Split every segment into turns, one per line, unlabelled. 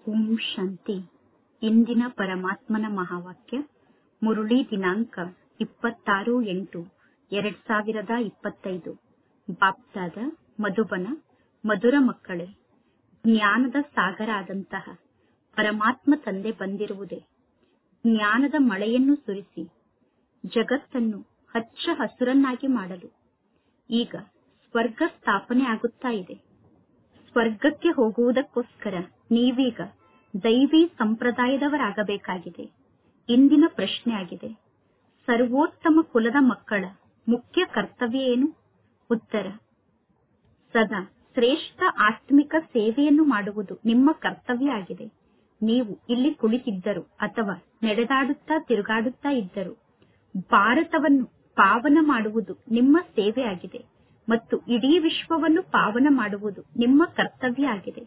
ಓಂ ಶಾಂತಿ ಇಂದಿನ ಪರಮಾತ್ಮನ ಮಹಾವಾಕ್ಯ ಮುರುಳಿ ದಿನಾಂಕ ಇಪ್ಪತ್ತಾರು ಎಂಟು ಎರಡ್ ಸಾವಿರದ ಇಪ್ಪತ್ತೈದು ಬಾಪ್ದಾದ ಮಧುಬನ ಮಧುರ ಮಕ್ಕಳೇ ಜ್ಞಾನದ ಸಾಗರ ಆದಂತಹ ಪರಮಾತ್ಮ ತಂದೆ ಬಂದಿರುವುದೇ ಜ್ಞಾನದ ಮಳೆಯನ್ನು ಸುರಿಸಿ ಜಗತ್ತನ್ನು ಹಚ್ಚ ಹಸುರನ್ನಾಗಿ ಮಾಡಲು ಈಗ ಸ್ವರ್ಗ ಸ್ಥಾಪನೆ ಆಗುತ್ತಾ ಇದೆ ಸ್ವರ್ಗಕ್ಕೆ ಹೋಗುವುದಕ್ಕೋಸ್ಕರ ನೀವೀಗ ದೈವಿ ಸಂಪ್ರದಾಯದವರಾಗಬೇಕಾಗಿದೆ ಇಂದಿನ ಪ್ರಶ್ನೆ ಆಗಿದೆ ಸರ್ವೋತ್ತಮ ಕುಲದ ಮಕ್ಕಳ ಮುಖ್ಯ ಕರ್ತವ್ಯ ಏನು ಉತ್ತರ ಸದಾ ಶ್ರೇಷ್ಠ ಆತ್ಮಿಕ ಸೇವೆಯನ್ನು ಮಾಡುವುದು ನಿಮ್ಮ ಕರ್ತವ್ಯ ಆಗಿದೆ ನೀವು ಇಲ್ಲಿ ಕುಳಿತಿದ್ದರು ಅಥವಾ ನಡೆದಾಡುತ್ತಾ ತಿರುಗಾಡುತ್ತಾ ಇದ್ದರು ಭಾರತವನ್ನು ಪಾವನ ಮಾಡುವುದು ನಿಮ್ಮ ಸೇವೆ ಆಗಿದೆ ಮತ್ತು ಇಡೀ ವಿಶ್ವವನ್ನು ಪಾವನ ಮಾಡುವುದು ನಿಮ್ಮ ಕರ್ತವ್ಯ ಆಗಿದೆ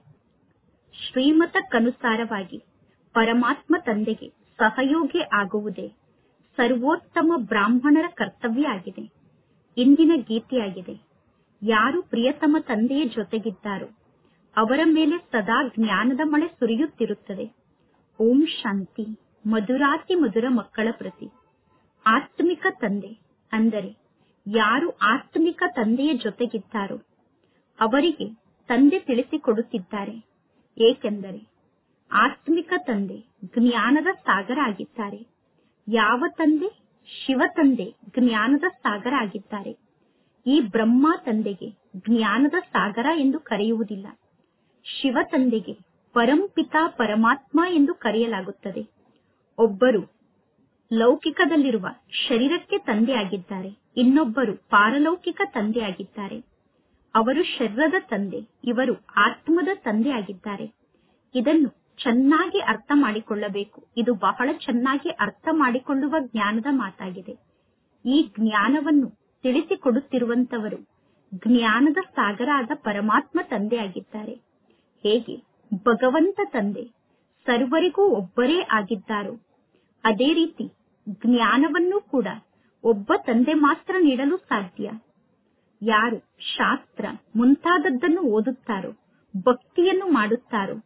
ಶ್ರೀಮತಕ್ಕನುಸಾರವಾಗಿ ಪರಮಾತ್ಮ ತಂದೆಗೆ ಸಹಯೋಗಿ ಆಗುವುದೇ ಸರ್ವೋತ್ತಮ ಬ್ರಾಹ್ಮಣರ ಕರ್ತವ್ಯ ಆಗಿದೆ ಇಂದಿನ ಗೀತೆಯಾಗಿದೆ ಯಾರು ಪ್ರಿಯತಮ ತಂದೆಯ ಜೊತೆಗಿದ್ದಾರೋ ಅವರ ಮೇಲೆ ಸದಾ ಜ್ಞಾನದ ಮಳೆ ಸುರಿಯುತ್ತಿರುತ್ತದೆ ಓಂ ಶಾಂತಿ ಮಧುರಾತಿ ಮಧುರ ಮಕ್ಕಳ ಪ್ರತಿ ಆತ್ಮಿಕ ತಂದೆ ಅಂದರೆ ಯಾರು ಆತ್ಮಿಕ ತಂದೆಯ ಜೊತೆಗಿದ್ದಾರೋ ಅವರಿಗೆ ತಂದೆ ತಿಳಿಸಿಕೊಡುತ್ತಿದ್ದಾರೆ ಏಕೆಂದರೆ ಆತ್ಮಿಕ ತಂದೆ ಜ್ಞಾನದ ಸಾಗರ ಆಗಿದ್ದಾರೆ ಯಾವ ತಂದೆ ಶಿವ ತಂದೆ ಜ್ಞಾನದ ಸಾಗರ ಆಗಿದ್ದಾರೆ ಈ ಬ್ರಹ್ಮ ತಂದೆಗೆ ಜ್ಞಾನದ ಸಾಗರ ಎಂದು ಕರೆಯುವುದಿಲ್ಲ ಶಿವ ತಂದೆಗೆ ಪರಂಪಿತ ಪರಮಾತ್ಮ ಎಂದು ಕರೆಯಲಾಗುತ್ತದೆ ಒಬ್ಬರು ಲೌಕಿಕದಲ್ಲಿರುವ ಶರೀರಕ್ಕೆ ತಂದೆಯಾಗಿದ್ದಾರೆ ಇನ್ನೊಬ್ಬರು ಪಾರಲೌಕಿಕ ತಂದೆಯಾಗಿದ್ದಾರೆ ಅವರು ಶರೀರದ ತಂದೆ ಇವರು ಆತ್ಮದ ತಂದೆಯಾಗಿದ್ದಾರೆ ಇದನ್ನು ಚೆನ್ನಾಗಿ ಅರ್ಥ ಮಾಡಿಕೊಳ್ಳಬೇಕು ಇದು ಬಹಳ ಚೆನ್ನಾಗಿ ಅರ್ಥ ಮಾಡಿಕೊಳ್ಳುವ ಜ್ಞಾನದ ಮಾತಾಗಿದೆ ಈ ಜ್ಞಾನವನ್ನು ತಿಳಿಸಿಕೊಡುತ್ತಿರುವಂತವರು ಜ್ಞಾನದ ಸಾಗರ ಆದ ಪರಮಾತ್ಮ ತಂದೆಯಾಗಿದ್ದಾರೆ ಹೇಗೆ ಭಗವಂತ ತಂದೆ ಸರ್ವರಿಗೂ ಒಬ್ಬರೇ ಆಗಿದ್ದಾರೋ ಅದೇ ರೀತಿ ಜ್ಞಾನವನ್ನು ಕೂಡ ಒಬ್ಬ ತಂದೆ ಮಾತ್ರ ನೀಡಲು ಸಾಧ್ಯ ಯಾರು ಶಾಸ್ತ್ರ ಮುಂತಾದದ್ದನ್ನು ಓದುತ್ತಾರೋ ಭಕ್ತಿಯನ್ನು ಮಾಡುತ್ತಾರೋ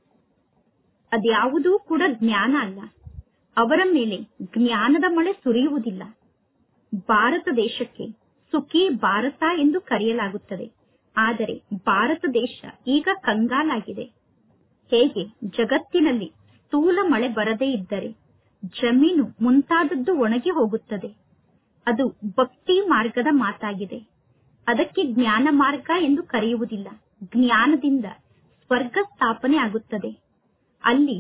ಅದ್ಯಾವುದೂ ಕೂಡ ಜ್ಞಾನ ಅಲ್ಲ ಅವರ ಮೇಲೆ ಜ್ಞಾನದ ಮಳೆ ಸುರಿಯುವುದಿಲ್ಲ ಭಾರತ ದೇಶಕ್ಕೆ ಸುಖಿ ಭಾರತ ಎಂದು ಕರೆಯಲಾಗುತ್ತದೆ ಆದರೆ ಭಾರತ ದೇಶ ಈಗ ಕಂಗಾಲಾಗಿದೆ ಹೇಗೆ ಜಗತ್ತಿನಲ್ಲಿ ಸ್ಥೂಲ ಮಳೆ ಬರದೇ ಇದ್ದರೆ ಜಮೀನು ಮುಂತಾದದ್ದು ಒಣಗಿ ಹೋಗುತ್ತದೆ ಅದು ಭಕ್ತಿ ಮಾರ್ಗದ ಮಾತಾಗಿದೆ ಅದಕ್ಕೆ ಜ್ಞಾನ ಮಾರ್ಗ ಎಂದು ಕರೆಯುವುದಿಲ್ಲ ಜ್ಞಾನದಿಂದ ಸ್ವರ್ಗ ಸ್ಥಾಪನೆ ಆಗುತ್ತದೆ ಅಲ್ಲಿ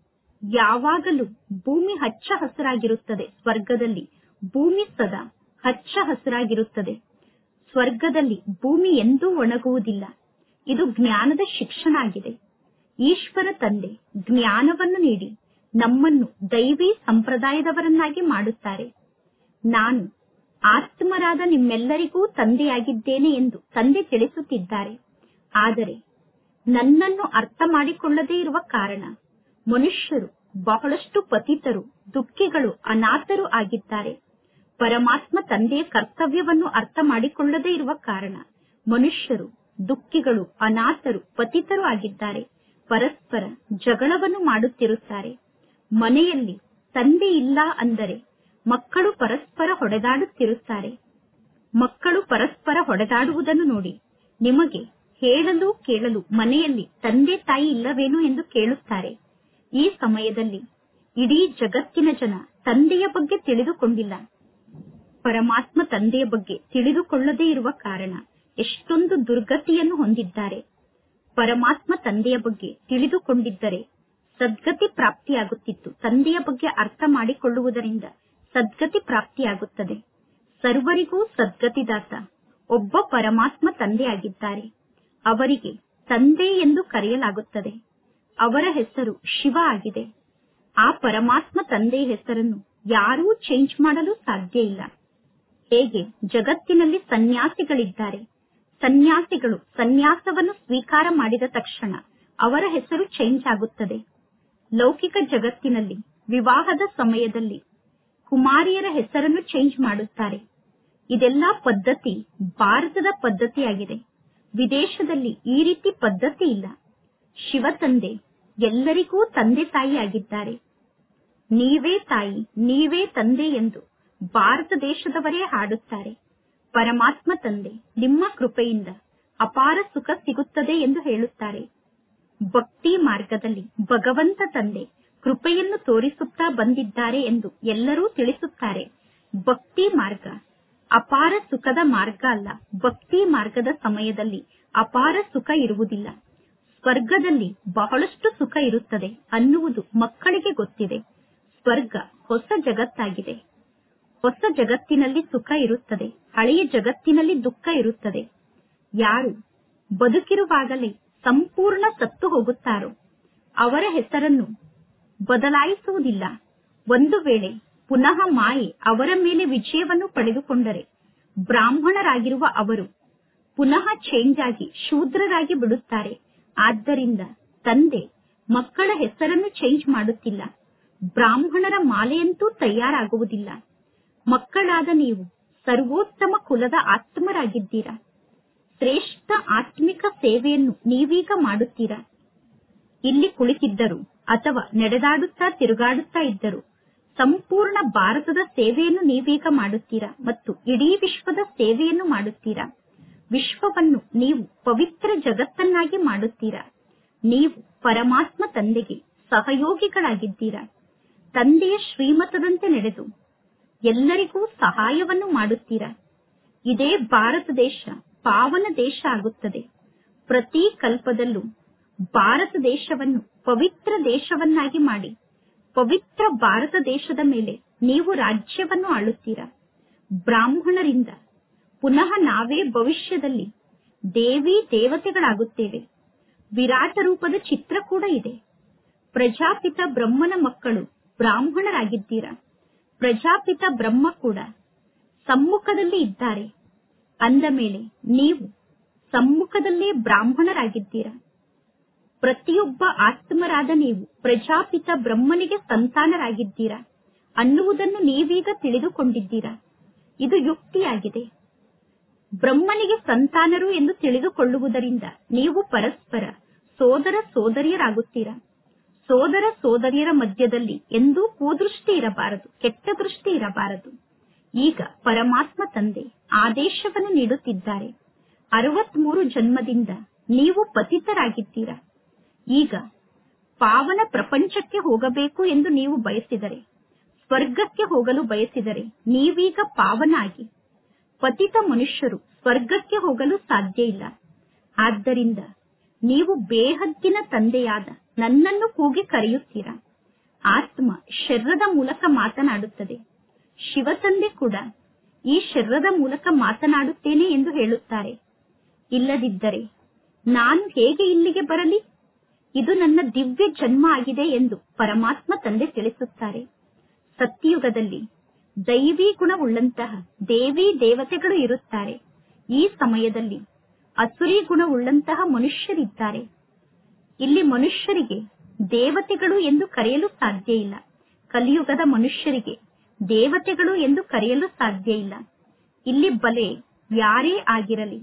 ಯಾವಾಗಲೂ ಭೂಮಿ ಹಚ್ಚ ಹಸಿರಾಗಿರುತ್ತದೆ ಸ್ವರ್ಗದಲ್ಲಿ ಭೂಮಿ ಸದಾ ಹಚ್ಚ ಹಸಿರಾಗಿರುತ್ತದೆ ಸ್ವರ್ಗದಲ್ಲಿ ಭೂಮಿ ಎಂದೂ ಒಣಗುವುದಿಲ್ಲ ಇದು ಜ್ಞಾನದ ಶಿಕ್ಷಣ ಆಗಿದೆ ಈಶ್ವರ ತಂದೆ ಜ್ಞಾನವನ್ನು ನೀಡಿ ನಮ್ಮನ್ನು ದೈವಿ ಸಂಪ್ರದಾಯದವರನ್ನಾಗಿ ಮಾಡುತ್ತಾರೆ ನಾನು ಆತ್ಮರಾದ ನಿಮ್ಮೆಲ್ಲರಿಗೂ ತಂದೆಯಾಗಿದ್ದೇನೆ ಎಂದು ತಂದೆ ತಿಳಿಸುತ್ತಿದ್ದಾರೆ ಆದರೆ ನನ್ನನ್ನು ಅರ್ಥ ಮಾಡಿಕೊಳ್ಳದೇ ಇರುವ ಕಾರಣ ಮನುಷ್ಯರು ಬಹಳಷ್ಟು ಪತಿತರು ದುಃಖಿಗಳು ಅನಾಥರು ಆಗಿದ್ದಾರೆ ಪರಮಾತ್ಮ ತಂದೆಯ ಕರ್ತವ್ಯವನ್ನು ಅರ್ಥ ಮಾಡಿಕೊಳ್ಳದೇ ಇರುವ ಕಾರಣ ಮನುಷ್ಯರು ದುಃಖಿಗಳು ಅನಾಥರು ಪತಿತರು ಆಗಿದ್ದಾರೆ ಪರಸ್ಪರ ಜಗಳವನ್ನು ಮಾಡುತ್ತಿರುತ್ತಾರೆ ಮನೆಯಲ್ಲಿ ತಂದೆ ಇಲ್ಲ ಅಂದರೆ ಮಕ್ಕಳು ಪರಸ್ಪರ ಹೊಡೆದಾಡುತ್ತಿರುತ್ತಾರೆ ಮಕ್ಕಳು ಪರಸ್ಪರ ಹೊಡೆದಾಡುವುದನ್ನು ನೋಡಿ ನಿಮಗೆ ಹೇಳಲು ಕೇಳಲು ಮನೆಯಲ್ಲಿ ತಂದೆ ತಾಯಿ ಇಲ್ಲವೇನು ಎಂದು ಕೇಳುತ್ತಾರೆ ಈ ಸಮಯದಲ್ಲಿ ಇಡೀ ಜಗತ್ತಿನ ಜನ ತಂದೆಯ ಬಗ್ಗೆ ತಿಳಿದುಕೊಂಡಿಲ್ಲ ಪರಮಾತ್ಮ ತಂದೆಯ ಬಗ್ಗೆ ತಿಳಿದುಕೊಳ್ಳದೇ ಇರುವ ಕಾರಣ ಎಷ್ಟೊಂದು ದುರ್ಗತಿಯನ್ನು ಹೊಂದಿದ್ದಾರೆ ಪರಮಾತ್ಮ ತಂದೆಯ ಬಗ್ಗೆ ತಿಳಿದುಕೊಂಡಿದ್ದರೆ ಸದ್ಗತಿ ಪ್ರಾಪ್ತಿಯಾಗುತ್ತಿತ್ತು ತಂದೆಯ ಬಗ್ಗೆ ಅರ್ಥ ಮಾಡಿಕೊಳ್ಳುವುದರಿಂದ ಸದ್ಗತಿ ಪ್ರಾಪ್ತಿಯಾಗುತ್ತದೆ ಸರ್ವರಿಗೂ ಸದ್ಗತಿದಾತ ಒಬ್ಬ ಪರಮಾತ್ಮ ತಂದೆಯಾಗಿದ್ದಾರೆ ಅವರಿಗೆ ತಂದೆ ಎಂದು ಕರೆಯಲಾಗುತ್ತದೆ ಅವರ ಹೆಸರು ಶಿವ ಆಗಿದೆ ಆ ಪರಮಾತ್ಮ ತಂದೆಯ ಹೆಸರನ್ನು ಯಾರೂ ಚೇಂಜ್ ಮಾಡಲು ಸಾಧ್ಯ ಇಲ್ಲ ಹೇಗೆ ಜಗತ್ತಿನಲ್ಲಿ ಸನ್ಯಾಸಿಗಳಿದ್ದಾರೆ ಸನ್ಯಾಸಿಗಳು ಸನ್ಯಾಸವನ್ನು ಸ್ವೀಕಾರ ಮಾಡಿದ ತಕ್ಷಣ ಅವರ ಹೆಸರು ಚೇಂಜ್ ಆಗುತ್ತದೆ ಲೌಕಿಕ ಜಗತ್ತಿನಲ್ಲಿ ವಿವಾಹದ ಸಮಯದಲ್ಲಿ ಕುಮಾರಿಯರ ಹೆಸರನ್ನು ಚೇಂಜ್ ಮಾಡುತ್ತಾರೆ ಇದೆಲ್ಲ ಪದ್ಧತಿ ಭಾರತದ ಪದ್ಧತಿಯಾಗಿದೆ ವಿದೇಶದಲ್ಲಿ ಈ ರೀತಿ ಪದ್ಧತಿ ಇಲ್ಲ ಶಿವ ತಂದೆ ಎಲ್ಲರಿಗೂ ತಂದೆ ತಾಯಿಯಾಗಿದ್ದಾರೆ ನೀವೇ ತಾಯಿ ನೀವೇ ತಂದೆ ಎಂದು ಭಾರತ ದೇಶದವರೇ ಹಾಡುತ್ತಾರೆ ಪರಮಾತ್ಮ ತಂದೆ ನಿಮ್ಮ ಕೃಪೆಯಿಂದ ಅಪಾರ ಸುಖ ಸಿಗುತ್ತದೆ ಎಂದು ಹೇಳುತ್ತಾರೆ ಭಕ್ತಿ ಮಾರ್ಗದಲ್ಲಿ ಭಗವಂತ ತಂದೆ ಕೃಪೆಯನ್ನು ತೋರಿಸುತ್ತಾ ಬಂದಿದ್ದಾರೆ ಎಂದು ಎಲ್ಲರೂ ತಿಳಿಸುತ್ತಾರೆ ಭಕ್ತಿ ಮಾರ್ಗ ಅಪಾರ ಸುಖದ ಮಾರ್ಗ ಅಲ್ಲ ಭಕ್ತಿ ಮಾರ್ಗದ ಸಮಯದಲ್ಲಿ ಅಪಾರ ಸುಖ ಇರುವುದಿಲ್ಲ ಸ್ವರ್ಗದಲ್ಲಿ ಬಹಳಷ್ಟು ಸುಖ ಇರುತ್ತದೆ ಅನ್ನುವುದು ಮಕ್ಕಳಿಗೆ ಗೊತ್ತಿದೆ ಸ್ವರ್ಗ ಹೊಸ ಜಗತ್ತಾಗಿದೆ ಹೊಸ ಜಗತ್ತಿನಲ್ಲಿ ಸುಖ ಇರುತ್ತದೆ ಹಳೆಯ ಜಗತ್ತಿನಲ್ಲಿ ದುಃಖ ಇರುತ್ತದೆ ಯಾರು ಬದುಕಿರುವಾಗಲೇ ಸಂಪೂರ್ಣ ಸತ್ತು ಹೋಗುತ್ತಾರೋ ಅವರ ಹೆಸರನ್ನು ಬದಲಾಯಿಸುವುದಿಲ್ಲ ಒಂದು ವೇಳೆ ಪುನಃ ಮಾಯೆ ಅವರ ಮೇಲೆ ವಿಜಯವನ್ನು ಪಡೆದುಕೊಂಡರೆ ಬ್ರಾಹ್ಮಣರಾಗಿರುವ ಅವರು ಪುನಃ ಚೇಂಜ್ ಆಗಿ ಶೂದ್ರರಾಗಿ ಬಿಡುತ್ತಾರೆ ಆದ್ದರಿಂದ ತಂದೆ ಮಕ್ಕಳ ಹೆಸರನ್ನು ಚೇಂಜ್ ಮಾಡುತ್ತಿಲ್ಲ ಬ್ರಾಹ್ಮಣರ ಮಾಲೆಯಂತೂ ತಯಾರಾಗುವುದಿಲ್ಲ ಮಕ್ಕಳಾದ ನೀವು ಸರ್ವೋತ್ತಮ ಕುಲದ ಆತ್ಮರಾಗಿದ್ದೀರಾ ಶ್ರೇಷ್ಠ ಆತ್ಮಿಕ ಸೇವೆಯನ್ನು ನೀವೀಗ ಮಾಡುತ್ತೀರಾ ಇಲ್ಲಿ ಕುಳಿತಿದ್ದರು ಅಥವಾ ನಡೆದಾಡುತ್ತಾ ತಿರುಗಾಡುತ್ತಾ ಇದ್ದರು ಸಂಪೂರ್ಣ ಭಾರತದ ಸೇವೆಯನ್ನು ನೀವೀಗ ಮಾಡುತ್ತೀರಾ ಮತ್ತು ಇಡೀ ವಿಶ್ವದ ಸೇವೆಯನ್ನು ಮಾಡುತ್ತೀರಾ ವಿಶ್ವವನ್ನು ನೀವು ಪವಿತ್ರ ಜಗತ್ತನ್ನಾಗಿ ಮಾಡುತ್ತೀರಾ ನೀವು ಪರಮಾತ್ಮ ತಂದೆಗೆ ಸಹಯೋಗಿಗಳಾಗಿದ್ದೀರಾ ತಂದೆಯ ಶ್ರೀಮತದಂತೆ ನಡೆದು ಎಲ್ಲರಿಗೂ ಸಹಾಯವನ್ನು ಮಾಡುತ್ತೀರಾ ಇದೇ ಭಾರತ ದೇಶ ಪಾವನ ದೇಶ ಆಗುತ್ತದೆ ಪ್ರತಿ ಕಲ್ಪದಲ್ಲೂ ಭಾರತ ದೇಶವನ್ನು ಪವಿತ್ರ ದೇಶವನ್ನಾಗಿ ಮಾಡಿ ಪವಿತ್ರ ಭಾರತ ದೇಶದ ಮೇಲೆ ನೀವು ರಾಜ್ಯವನ್ನು ಆಳುತ್ತೀರಾ ಬ್ರಾಹ್ಮಣರಿಂದ ಪುನಃ ನಾವೇ ಭವಿಷ್ಯದಲ್ಲಿ ದೇವಿ ದೇವತೆಗಳಾಗುತ್ತೇವೆ ವಿರಾಟ ರೂಪದ ಚಿತ್ರ ಕೂಡ ಇದೆ ಪ್ರಜಾಪಿತ ಬ್ರಹ್ಮನ ಮಕ್ಕಳು ಬ್ರಾಹ್ಮಣರಾಗಿದ್ದೀರಾ ಪ್ರಜಾಪಿತ ಬ್ರಹ್ಮ ಕೂಡ ಸಮ್ಮುಖದಲ್ಲಿ ಇದ್ದಾರೆ ಅಂದ ಮೇಲೆ ನೀವು ಸಮ್ಮುಖದಲ್ಲೇ ಬ್ರಾಹ್ಮಣರಾಗಿದ್ದೀರಾ ಪ್ರತಿಯೊಬ್ಬ ಆತ್ಮರಾದ ನೀವು ಪ್ರಜಾಪಿತ ಬ್ರಹ್ಮನಿಗೆ ಸಂತಾನರಾಗಿದ್ದೀರಾ ಅನ್ನುವುದನ್ನು ನೀವೀಗ ತಿಳಿದುಕೊಂಡಿದ್ದೀರಾ ಇದು ಯುಕ್ತಿಯಾಗಿದೆ ಬ್ರಹ್ಮನಿಗೆ ಸಂತಾನರು ಎಂದು ತಿಳಿದುಕೊಳ್ಳುವುದರಿಂದ ನೀವು ಪರಸ್ಪರ ಸೋದರ ಸೋದರಿಯರಾಗುತ್ತೀರಾ ಸೋದರ ಸೋದರಿಯರ ಮಧ್ಯದಲ್ಲಿ ಎಂದೂ ಕೂದೃಷ್ಟಿ ಇರಬಾರದು ಕೆಟ್ಟ ದೃಷ್ಟಿ ಇರಬಾರದು ಈಗ ಪರಮಾತ್ಮ ತಂದೆ ಆದೇಶವನ್ನು ನೀಡುತ್ತಿದ್ದಾರೆ ಅರವತ್ಮೂರು ಜನ್ಮದಿಂದ ನೀವು ಪತಿತರಾಗಿದ್ದೀರಾ ಈಗ ಪಾವನ ಪ್ರಪಂಚಕ್ಕೆ ಹೋಗಬೇಕು ಎಂದು ನೀವು ಬಯಸಿದರೆ ಸ್ವರ್ಗಕ್ಕೆ ಹೋಗಲು ಬಯಸಿದರೆ ನೀವೀಗ ಪಾವನ ಆಗಿ ಪತಿತ ಮನುಷ್ಯರು ಸ್ವರ್ಗಕ್ಕೆ ಹೋಗಲು ಸಾಧ್ಯ ಇಲ್ಲ ಆದ್ದರಿಂದ ನೀವು ಬೇಹದ್ದಿನ ತಂದೆಯಾದ ನನ್ನನ್ನು ಕೂಗಿ ಕರೆಯುತ್ತೀರಾ ಆತ್ಮ ಶರೀರದ ಮೂಲಕ ಮಾತನಾಡುತ್ತದೆ ಶಿವತಂದೆ ಕೂಡ ಈ ಶರೀರದ ಮೂಲಕ ಮಾತನಾಡುತ್ತೇನೆ ಎಂದು ಹೇಳುತ್ತಾರೆ ಇಲ್ಲದಿದ್ದರೆ ನಾನು ಹೇಗೆ ಇಲ್ಲಿಗೆ ಬರಲಿ ಇದು ನನ್ನ ದಿವ್ಯ ಜನ್ಮ ಆಗಿದೆ ಎಂದು ಪರಮಾತ್ಮ ತಂದೆ ತಿಳಿಸುತ್ತಾರೆ ಸತ್ಯಯುಗದಲ್ಲಿ ದೈವಿ ಗುಣವುಳ್ಳಂತಹ ದೇವಿ ದೇವತೆಗಳು ಇರುತ್ತಾರೆ ಈ ಸಮಯದಲ್ಲಿ ಅಸುರಿ ಗುಣವುಳ್ಳಂತಹ ಮನುಷ್ಯರಿದ್ದಾರೆ ಇಲ್ಲಿ ಮನುಷ್ಯರಿಗೆ ದೇವತೆಗಳು ಎಂದು ಕರೆಯಲು ಸಾಧ್ಯ ಇಲ್ಲ ಕಲಿಯುಗದ ಮನುಷ್ಯರಿಗೆ ದೇವತೆಗಳು ಎಂದು ಕರೆಯಲು ಸಾಧ್ಯ ಇಲ್ಲ ಇಲ್ಲಿ ಬಲೆ ಯಾರೇ ಆಗಿರಲಿ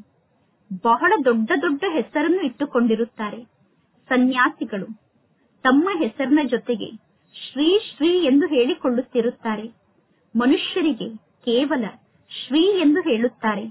ಬಹಳ ದೊಡ್ಡ ದೊಡ್ಡ ಹೆಸರನ್ನು ಇಟ್ಟುಕೊಂಡಿರುತ್ತಾರೆ ಸನ್ಯಾಸಿಗಳು ತಮ್ಮ ಹೆಸರಿನ ಜೊತೆಗೆ ಶ್ರೀ ಶ್ರೀ ಎಂದು ಹೇಳಿಕೊಳ್ಳುತ್ತಿರುತ್ತಾರೆ ಮನುಷ್ಯರಿಗೆ ಕೇವಲ ಶ್ರೀ ಎಂದು ಹೇಳುತ್ತಾರೆ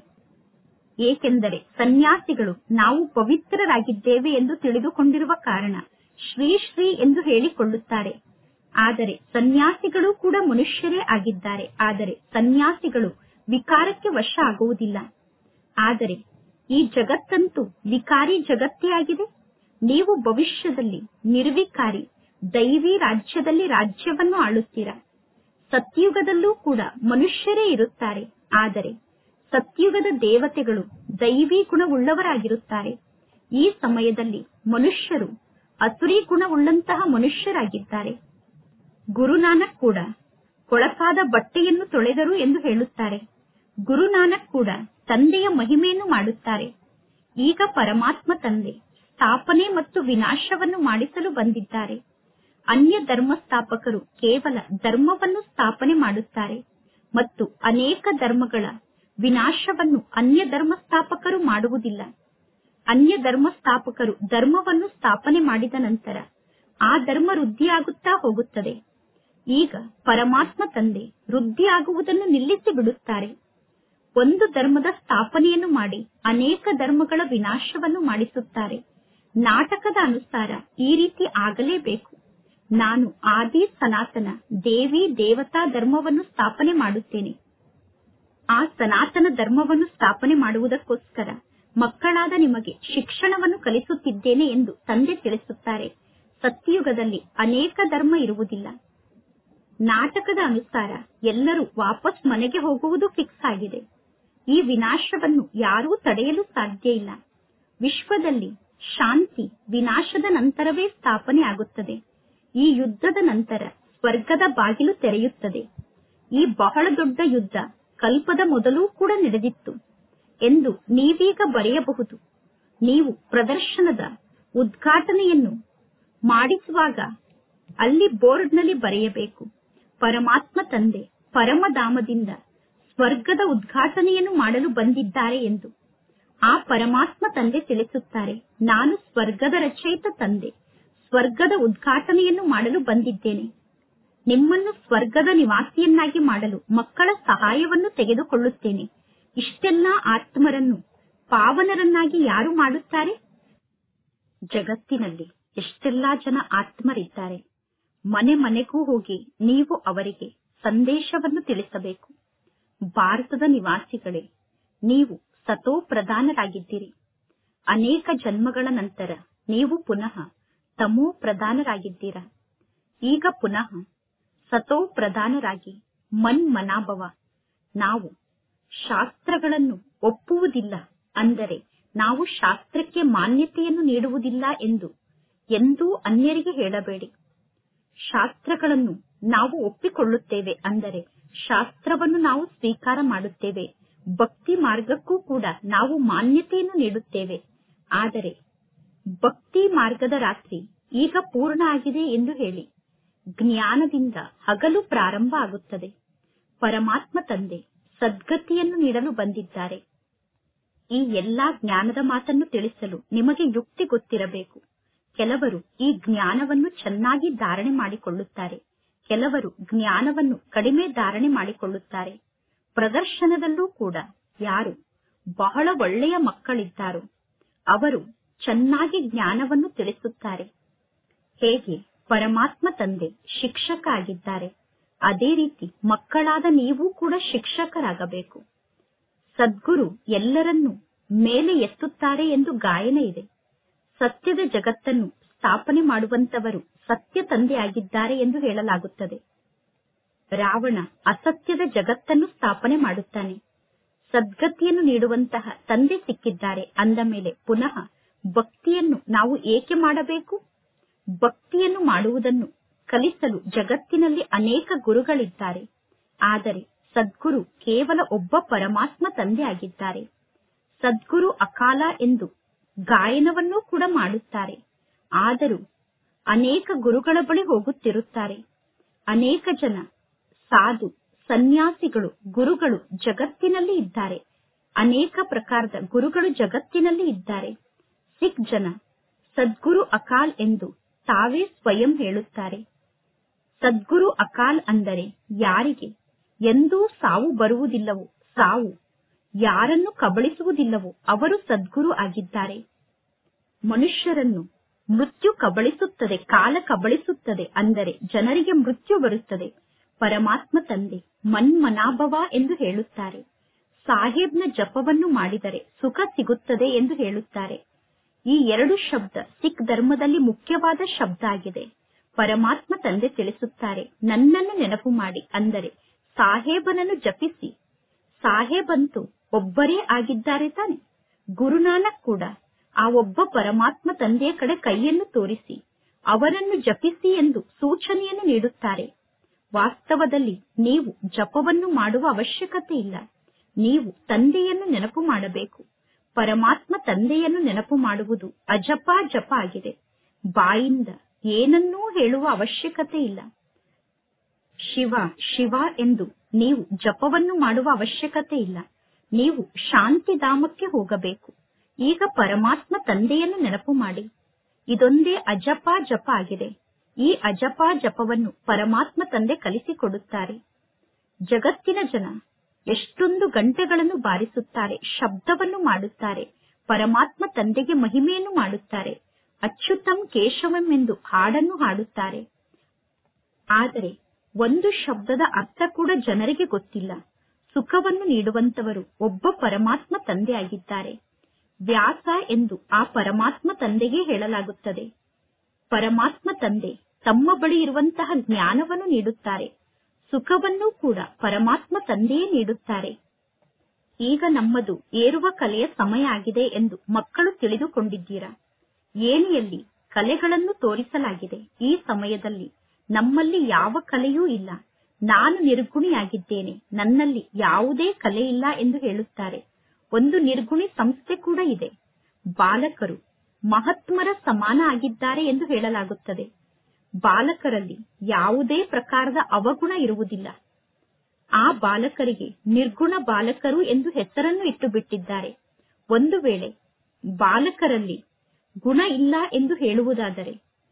ಏಕೆಂದರೆ ಸನ್ಯಾಸಿಗಳು ನಾವು ಪವಿತ್ರರಾಗಿದ್ದೇವೆ ಎಂದು ತಿಳಿದುಕೊಂಡಿರುವ ಕಾರಣ ಶ್ರೀ ಶ್ರೀ ಎಂದು ಹೇಳಿಕೊಳ್ಳುತ್ತಾರೆ ಆದರೆ ಸನ್ಯಾಸಿಗಳು ಕೂಡ ಮನುಷ್ಯರೇ ಆಗಿದ್ದಾರೆ ಆದರೆ ಸನ್ಯಾಸಿಗಳು ವಿಕಾರಕ್ಕೆ ವಶ ಆಗುವುದಿಲ್ಲ ಆದರೆ ಈ ಜಗತ್ತಂತೂ ವಿಕಾರಿ ಜಗತ್ತೇ ಆಗಿದೆ ನೀವು ಭವಿಷ್ಯದಲ್ಲಿ ನಿರ್ವಿಕಾರಿ ದೈವಿ ರಾಜ್ಯದಲ್ಲಿ ರಾಜ್ಯವನ್ನು ಆಳುತ್ತೀರಾ ಸತ್ಯುಗದಲ್ಲೂ ಕೂಡ ಮನುಷ್ಯರೇ ಇರುತ್ತಾರೆ ಆದರೆ ಸತ್ಯುಗದ ದೇವತೆಗಳು ದೈವಿ ಗುಣವುಳ್ಳವರಾಗಿರುತ್ತಾರೆ ಈ ಸಮಯದಲ್ಲಿ ಮನುಷ್ಯರು ಅಸುರಿ ಗುಣವುಳ್ಳಂತಹ ಮನುಷ್ಯರಾಗಿದ್ದಾರೆ ಗುರುನಾನಕ್ ಕೂಡ ಕೊಳಕಾದ ಬಟ್ಟೆಯನ್ನು ತೊಳೆದರು ಎಂದು ಹೇಳುತ್ತಾರೆ ಗುರುನಾನಕ್ ಕೂಡ ತಂದೆಯ ಮಹಿಮೆಯನ್ನು ಮಾಡುತ್ತಾರೆ ಈಗ ಪರಮಾತ್ಮ ತಂದೆ ಸ್ಥಾಪನೆ ಮತ್ತು ವಿನಾಶವನ್ನು ಮಾಡಿಸಲು ಬಂದಿದ್ದಾರೆ ಅನ್ಯ ಧರ್ಮ ಸ್ಥಾಪಕರು ಕೇವಲ ಧರ್ಮವನ್ನು ಸ್ಥಾಪನೆ ಮಾಡುತ್ತಾರೆ ಮತ್ತು ಅನೇಕ ಧರ್ಮಗಳ ವಿನಾಶವನ್ನು ಅನ್ಯ ಧರ್ಮ ಸ್ಥಾಪಕರು ಮಾಡುವುದಿಲ್ಲ ಅನ್ಯ ಧರ್ಮ ಸ್ಥಾಪಕರು ಧರ್ಮವನ್ನು ಸ್ಥಾಪನೆ ಮಾಡಿದ ನಂತರ ಆ ಧರ್ಮ ವೃದ್ಧಿಯಾಗುತ್ತಾ ಹೋಗುತ್ತದೆ ಈಗ ಪರಮಾತ್ಮ ತಂದೆ ವೃದ್ಧಿಯಾಗುವುದನ್ನು ನಿಲ್ಲಿಸಿ ಬಿಡುತ್ತಾರೆ ಒಂದು ಧರ್ಮದ ಸ್ಥಾಪನೆಯನ್ನು ಮಾಡಿ ಅನೇಕ ಧರ್ಮಗಳ ವಿನಾಶವನ್ನು ಮಾಡಿಸುತ್ತಾರೆ ನಾಟಕದ ಅನುಸಾರ ಈ ರೀತಿ ಆಗಲೇಬೇಕು ನಾನು ಆದಿ ಸನಾತನ ದೇವಿ ದೇವತಾ ಧರ್ಮವನ್ನು ಸ್ಥಾಪನೆ ಮಾಡುತ್ತೇನೆ ಆ ಸನಾತನ ಧರ್ಮವನ್ನು ಸ್ಥಾಪನೆ ಮಾಡುವುದಕ್ಕೋಸ್ಕರ ಮಕ್ಕಳಾದ ನಿಮಗೆ ಶಿಕ್ಷಣವನ್ನು ಕಲಿಸುತ್ತಿದ್ದೇನೆ ಎಂದು ತಂದೆ ತಿಳಿಸುತ್ತಾರೆ ಸತ್ಯಯುಗದಲ್ಲಿ ಅನೇಕ ಧರ್ಮ ಇರುವುದಿಲ್ಲ ನಾಟಕದ ಅನುಸಾರ ಎಲ್ಲರೂ ವಾಪಸ್ ಮನೆಗೆ ಹೋಗುವುದು ಫಿಕ್ಸ್ ಆಗಿದೆ ಈ ವಿನಾಶವನ್ನು ಯಾರೂ ತಡೆಯಲು ಸಾಧ್ಯ ಇಲ್ಲ ವಿಶ್ವದಲ್ಲಿ ಶಾಂತಿ ವಿನಾಶದ ನಂತರವೇ ಸ್ಥಾಪನೆ ಆಗುತ್ತದೆ ಈ ಯುದ್ಧದ ನಂತರ ಸ್ವರ್ಗದ ಬಾಗಿಲು ತೆರೆಯುತ್ತದೆ ಈ ಬಹಳ ದೊಡ್ಡ ಯುದ್ಧ ಕಲ್ಪದ ಮೊದಲೂ ಕೂಡ ನಡೆದಿತ್ತು ಎಂದು ನೀವೀಗ ಬರೆಯಬಹುದು ನೀವು ಪ್ರದರ್ಶನದ ಉದ್ಘಾಟನೆಯನ್ನು ಮಾಡಿಸುವಾಗ ಅಲ್ಲಿ ಬೋರ್ಡ್ನಲ್ಲಿ ಬರೆಯಬೇಕು ಪರಮಾತ್ಮ ತಂದೆ ಪರಮಧಾಮದಿಂದ ಸ್ವರ್ಗದ ಉದ್ಘಾಟನೆಯನ್ನು ಮಾಡಲು ಬಂದಿದ್ದಾರೆ ಎಂದು ಆ ಪರಮಾತ್ಮ ತಂದೆ ತಿಳಿಸುತ್ತಾರೆ ನಾನು ಸ್ವರ್ಗದ ರಚಯಿತ ತಂದೆ ಸ್ವರ್ಗದ ಉದ್ಘಾಟನೆಯನ್ನು ಮಾಡಲು ಬಂದಿದ್ದೇನೆ ನಿಮ್ಮನ್ನು ಸ್ವರ್ಗದ ನಿವಾಸಿಯನ್ನಾಗಿ ಮಾಡಲು ಮಕ್ಕಳ ಸಹಾಯವನ್ನು ತೆಗೆದುಕೊಳ್ಳುತ್ತೇನೆ ಇಷ್ಟೆಲ್ಲಾ ಆತ್ಮರನ್ನು ಪಾವನರನ್ನಾಗಿ ಯಾರು ಮಾಡುತ್ತಾರೆ ಜಗತ್ತಿನಲ್ಲಿ ಎಷ್ಟೆಲ್ಲಾ ಜನ ಆತ್ಮರಿದ್ದಾರೆ ಮನೆ ಮನೆಗೂ ಹೋಗಿ ನೀವು ಅವರಿಗೆ ಸಂದೇಶವನ್ನು ತಿಳಿಸಬೇಕು ಭಾರತದ ನಿವಾಸಿಗಳೇ ನೀವು ಸತೋ ಪ್ರಧಾನರಾಗಿದ್ದೀರಿ ಅನೇಕ ಜನ್ಮಗಳ ನಂತರ ನೀವು ಪುನಃ ತಮೋ ಪ್ರಧಾನರಾಗಿದ್ದೀರಾ ಈಗ ಪುನಃ ಸತೋ ಪ್ರಧಾನರಾಗಿ ಮನ್ ಮನಾಭವ ನಾವು ಶಾಸ್ತ್ರಗಳನ್ನು ಒಪ್ಪುವುದಿಲ್ಲ ಅಂದರೆ ನಾವು ಶಾಸ್ತ್ರಕ್ಕೆ ಮಾನ್ಯತೆಯನ್ನು ನೀಡುವುದಿಲ್ಲ ಎಂದು ಎಂದೂ ಅನ್ಯರಿಗೆ ಹೇಳಬೇಡಿ ಶಾಸ್ತ್ರಗಳನ್ನು ನಾವು ಒಪ್ಪಿಕೊಳ್ಳುತ್ತೇವೆ ಅಂದರೆ ಶಾಸ್ತ್ರವನ್ನು ನಾವು ಸ್ವೀಕಾರ ಮಾಡುತ್ತೇವೆ ಭಕ್ತಿ ಮಾರ್ಗಕ್ಕೂ ಕೂಡ ನಾವು ಮಾನ್ಯತೆಯನ್ನು ನೀಡುತ್ತೇವೆ ಆದರೆ ಭಕ್ತಿ ಮಾರ್ಗದ ರಾತ್ರಿ ಈಗ ಪೂರ್ಣ ಆಗಿದೆ ಎಂದು ಹೇಳಿ ಜ್ಞಾನದಿಂದ ಹಗಲು ಪ್ರಾರಂಭ ಆಗುತ್ತದೆ ಪರಮಾತ್ಮ ತಂದೆ ಸದ್ಗತಿಯನ್ನು ನೀಡಲು ಬಂದಿದ್ದಾರೆ ಈ ಎಲ್ಲಾ ಜ್ಞಾನದ ಮಾತನ್ನು ತಿಳಿಸಲು ನಿಮಗೆ ಯುಕ್ತಿ ಗೊತ್ತಿರಬೇಕು ಕೆಲವರು ಈ ಜ್ಞಾನವನ್ನು ಚೆನ್ನಾಗಿ ಧಾರಣೆ ಮಾಡಿಕೊಳ್ಳುತ್ತಾರೆ ಕೆಲವರು ಜ್ಞಾನವನ್ನು ಕಡಿಮೆ ಧಾರಣೆ ಮಾಡಿಕೊಳ್ಳುತ್ತಾರೆ ಪ್ರದರ್ಶನದಲ್ಲೂ ಕೂಡ ಯಾರು ಬಹಳ ಒಳ್ಳೆಯ ಮಕ್ಕಳಿದ್ದಾರೋ ಅವರು ಚೆನ್ನಾಗಿ ಜ್ಞಾನವನ್ನು ತಿಳಿಸುತ್ತಾರೆ ಹೇಗೆ ಪರಮಾತ್ಮ ತಂದೆ ಶಿಕ್ಷಕ ಆಗಿದ್ದಾರೆ ಅದೇ ರೀತಿ ಮಕ್ಕಳಾದ ನೀವು ಕೂಡ ಶಿಕ್ಷಕರಾಗಬೇಕು ಸದ್ಗುರು ಎಲ್ಲರನ್ನೂ ಮೇಲೆ ಎತ್ತುತ್ತಾರೆ ಎಂದು ಗಾಯನ ಇದೆ ಸತ್ಯದ ಜಗತ್ತನ್ನು ಸ್ಥಾಪನೆ ಮಾಡುವಂತವರು ಸತ್ಯ ತಂದೆಯಾಗಿದ್ದಾರೆ ಎಂದು ಹೇಳಲಾಗುತ್ತದೆ ರಾವಣ ಅಸತ್ಯದ ಜಗತ್ತನ್ನು ಸ್ಥಾಪನೆ ಮಾಡುತ್ತಾನೆ ಸದ್ಗತಿಯನ್ನು ನೀಡುವಂತಹ ತಂದೆ ಸಿಕ್ಕಿದ್ದಾರೆ ಅಂದ ಮೇಲೆ ಪುನಃ ಭಕ್ತಿಯನ್ನು ನಾವು ಏಕೆ ಮಾಡಬೇಕು ಭಕ್ತಿಯನ್ನು ಮಾಡುವುದನ್ನು ಕಲಿಸಲು ಜಗತ್ತಿನಲ್ಲಿ ಅನೇಕ ಗುರುಗಳಿದ್ದಾರೆ ಆದರೆ ಸದ್ಗುರು ಕೇವಲ ಒಬ್ಬ ಪರಮಾತ್ಮ ತಂದೆ ಆಗಿದ್ದಾರೆ ಸದ್ಗುರು ಅಕಾಲ ಎಂದು ಗಾಯನವನ್ನೂ ಕೂಡ ಮಾಡುತ್ತಾರೆ ಆದರೂ ಅನೇಕ ಗುರುಗಳ ಬಳಿ ಹೋಗುತ್ತಿರುತ್ತಾರೆ ಅನೇಕ ಜನ ಸಾಧು ಸನ್ಯಾಸಿಗಳು ಗುರುಗಳು ಜಗತ್ತಿನಲ್ಲಿ ಇದ್ದಾರೆ ಅನೇಕ ಪ್ರಕಾರದ ಗುರುಗಳು ಜಗತ್ತಿನಲ್ಲಿ ಇದ್ದಾರೆ ಸಿಖ್ ಜನ ಸದ್ಗುರು ಅಕಾಲ್ ಎಂದು ತಾವೇ ಸ್ವಯಂ ಹೇಳುತ್ತಾರೆ ಸದ್ಗುರು ಅಕಾಲ್ ಅಂದರೆ ಯಾರಿಗೆ ಎಂದೂ ಸಾವು ಬರುವುದಿಲ್ಲವೋ ಸಾವು ಯಾರನ್ನು ಕಬಳಿಸುವುದಿಲ್ಲವೋ ಅವರು ಸದ್ಗುರು ಆಗಿದ್ದಾರೆ ಮನುಷ್ಯರನ್ನು ಮೃತ್ಯು ಕಬಳಿಸುತ್ತದೆ ಕಾಲ ಕಬಳಿಸುತ್ತದೆ ಅಂದರೆ ಜನರಿಗೆ ಮೃತ್ಯು ಬರುತ್ತದೆ ಪರಮಾತ್ಮ ತಂದೆ ಮನ್ಮನಾಭವ ಎಂದು ಹೇಳುತ್ತಾರೆ ಸಾಹೇಬ್ನ ಜಪವನ್ನು ಮಾಡಿದರೆ ಸುಖ ಸಿಗುತ್ತದೆ ಎಂದು ಹೇಳುತ್ತಾರೆ ಈ ಎರಡು ಶಬ್ದ ಸಿಖ್ ಧರ್ಮದಲ್ಲಿ ಮುಖ್ಯವಾದ ಶಬ್ದ ಆಗಿದೆ ಪರಮಾತ್ಮ ತಂದೆ ತಿಳಿಸುತ್ತಾರೆ ನನ್ನನ್ನು ನೆನಪು ಮಾಡಿ ಅಂದರೆ ಸಾಹೇಬನನ್ನು ಜಪಿಸಿ ಸಾಹೇಬಂತೂ ಒಬ್ಬರೇ ಆಗಿದ್ದಾರೆ ತಾನೆ ಗುರುನಾನಕ್ ಕೂಡ ಆ ಒಬ್ಬ ಪರಮಾತ್ಮ ತಂದೆಯ ಕಡೆ ಕೈಯನ್ನು ತೋರಿಸಿ ಅವರನ್ನು ಜಪಿಸಿ ಎಂದು ಸೂಚನೆಯನ್ನು ನೀಡುತ್ತಾರೆ ವಾಸ್ತವದಲ್ಲಿ ನೀವು ಜಪವನ್ನು ಮಾಡುವ ಅವಶ್ಯಕತೆ ಇಲ್ಲ ನೀವು ತಂದೆಯನ್ನು ನೆನಪು ಮಾಡಬೇಕು ಪರಮಾತ್ಮ ತಂದೆಯನ್ನು ನೆನಪು ಮಾಡುವುದು ಅಜಪ ಜಪ ಆಗಿದೆ ಬಾಯಿಂದ ಏನನ್ನೂ ಹೇಳುವ ಅವಶ್ಯಕತೆ ಇಲ್ಲ ಶಿವ ಶಿವ ಎಂದು ನೀವು ಜಪವನ್ನು ಮಾಡುವ ಅವಶ್ಯಕತೆ ಇಲ್ಲ ನೀವು ಶಾಂತಿಧಾಮಕ್ಕೆ ಹೋಗಬೇಕು ಈಗ ಪರಮಾತ್ಮ ತಂದೆಯನ್ನು ನೆನಪು ಮಾಡಿ ಇದೊಂದೇ ಅಜಪ ಜಪ ಆಗಿದೆ ಈ ಅಜಪ ಜಪವನ್ನು ಪರಮಾತ್ಮ ತಂದೆ ಕಲಿಸಿಕೊಡುತ್ತಾರೆ ಜಗತ್ತಿನ ಜನ ಎಷ್ಟೊಂದು ಗಂಟೆಗಳನ್ನು ಬಾರಿಸುತ್ತಾರೆ ಶಬ್ದವನ್ನು ಮಾಡುತ್ತಾರೆ ಪರಮಾತ್ಮ ತಂದೆಗೆ ಮಹಿಮೆಯನ್ನು ಮಾಡುತ್ತಾರೆ ಅಚ್ಯುತಂ ಕೇಶವಂ ಎಂದು ಹಾಡನ್ನು ಹಾಡುತ್ತಾರೆ ಆದರೆ ಒಂದು ಶಬ್ದದ ಅರ್ಥ ಕೂಡ ಜನರಿಗೆ ಗೊತ್ತಿಲ್ಲ ಸುಖವನ್ನು ನೀಡುವಂತವರು ಒಬ್ಬ ಪರಮಾತ್ಮ ತಂದೆ ಆಗಿದ್ದಾರೆ ವ್ಯಾಸ ಎಂದು ಆ ಪರಮಾತ್ಮ ತಂದೆಗೆ ಹೇಳಲಾಗುತ್ತದೆ ಪರಮಾತ್ಮ ತಂದೆ ತಮ್ಮ ಬಳಿ ಇರುವಂತಹ ಜ್ಞಾನವನ್ನು ನೀಡುತ್ತಾರೆ ಸುಖವನ್ನು ಕೂಡ ಪರಮಾತ್ಮ ತಂದೆಯೇ ನೀಡುತ್ತಾರೆ ಈಗ ನಮ್ಮದು ಏರುವ ಕಲೆಯ ಸಮಯ ಆಗಿದೆ ಎಂದು ಮಕ್ಕಳು ತಿಳಿದುಕೊಂಡಿದ್ದೀರಾ ಏಣಿಯಲ್ಲಿ ಕಲೆಗಳನ್ನು ತೋರಿಸಲಾಗಿದೆ ಈ ಸಮಯದಲ್ಲಿ ನಮ್ಮಲ್ಲಿ ಯಾವ ಕಲೆಯೂ ಇಲ್ಲ ನಾನು ನಿರ್ಗುಣಿಯಾಗಿದ್ದೇನೆ ನನ್ನಲ್ಲಿ ಯಾವುದೇ ಕಲೆ ಇಲ್ಲ ಎಂದು ಹೇಳುತ್ತಾರೆ ಒಂದು ನಿರ್ಗುಣಿ ಸಂಸ್ಥೆ ಕೂಡ ಇದೆ ಬಾಲಕರು ಮಹಾತ್ಮರ ಸಮಾನ ಆಗಿದ್ದಾರೆ ಎಂದು ಹೇಳಲಾಗುತ್ತದೆ ಬಾಲಕರಲ್ಲಿ ಯಾವುದೇ ಪ್ರಕಾರದ ಅವಗುಣ ಇರುವುದಿಲ್ಲ ಆ ಬಾಲಕರಿಗೆ ನಿರ್ಗುಣ ಬಾಲಕರು ಎಂದು ಹೆಸರನ್ನು ಇಟ್ಟು ಬಿಟ್ಟಿದ್ದಾರೆ ಒಂದು ವೇಳೆ ಬಾಲಕರಲ್ಲಿ ಗುಣ ಇಲ್ಲ ಎಂದು ಹೇಳುವುದಾದರೆ